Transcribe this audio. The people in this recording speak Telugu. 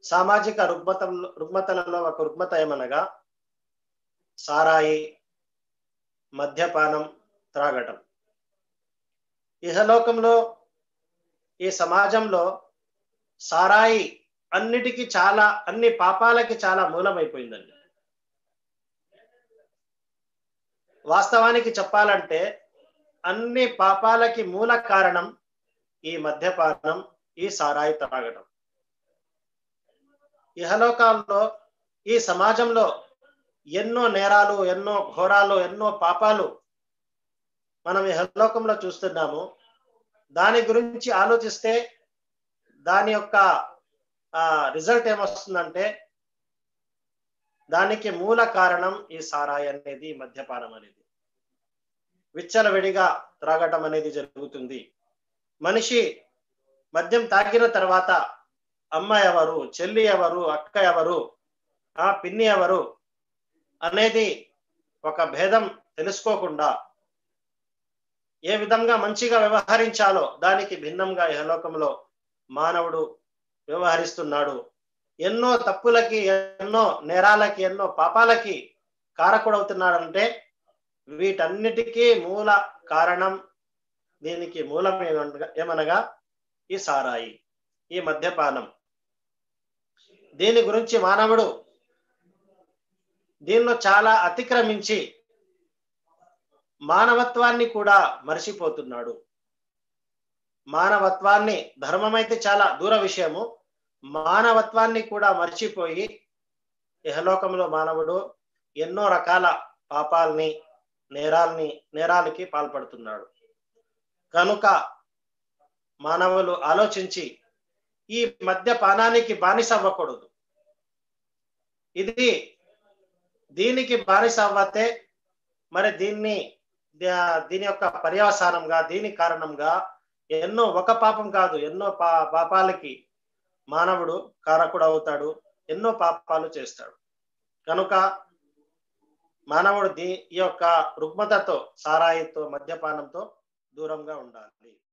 సామాజిక రుగ్మత రుగ్మతలలో ఒక రుగ్మత ఏమనగా సారాయి మద్యపానం త్రాగటం ఇహలోకంలో ఈ సమాజంలో సారాయి అన్నిటికీ చాలా అన్ని పాపాలకి చాలా మూలమైపోయిందండి వాస్తవానికి చెప్పాలంటే అన్ని పాపాలకి మూల కారణం ఈ మద్యపానం ఈ సారాయి త్రాగటం ఇహలోకాల్లో ఈ సమాజంలో ఎన్నో నేరాలు ఎన్నో ఘోరాలు ఎన్నో పాపాలు మనం ఇహలోకంలో చూస్తున్నాము దాని గురించి ఆలోచిస్తే దాని యొక్క రిజల్ట్ ఏమొస్తుందంటే దానికి మూల కారణం ఈ సారాయి అనేది మద్యపానం అనేది విచ్చలవిడిగా త్రాగటం అనేది జరుగుతుంది మనిషి మద్యం తాగిన తర్వాత అమ్మ ఎవరు చెల్లి ఎవరు అక్క ఎవరు ఆ పిన్ని ఎవరు అనేది ఒక భేదం తెలుసుకోకుండా ఏ విధంగా మంచిగా వ్యవహరించాలో దానికి భిన్నంగా యహలోకంలో మానవుడు వ్యవహరిస్తున్నాడు ఎన్నో తప్పులకి ఎన్నో నేరాలకి ఎన్నో పాపాలకి కారకుడవుతున్నాడంటే వీటన్నిటికీ మూల కారణం దీనికి మూలం ఏమనగా ఏమనగా ఈ సారాయి ఈ మద్యపానం దీని గురించి మానవుడు దీనిలో చాలా అతిక్రమించి మానవత్వాన్ని కూడా మర్చిపోతున్నాడు మానవత్వాన్ని ధర్మమైతే చాలా దూర విషయము మానవత్వాన్ని కూడా మర్చిపోయి ఇహలోకంలో మానవుడు ఎన్నో రకాల పాపాలని నేరాల్ని నేరాలకి పాల్పడుతున్నాడు కనుక మానవులు ఆలోచించి ఈ మద్యపానానికి బానిస అవ్వకూడదు ఇది దీనికి బానిస అవ్వతే మరి దీన్ని దీని యొక్క పర్యవసానంగా దీని కారణంగా ఎన్నో ఒక పాపం కాదు ఎన్నో పా పాపాలకి మానవుడు కారకుడు అవుతాడు ఎన్నో పాపాలు చేస్తాడు కనుక మానవుడు దీ ఈ యొక్క రుగ్మతతో సారాయితో మద్యపానంతో దూరంగా ఉండాలి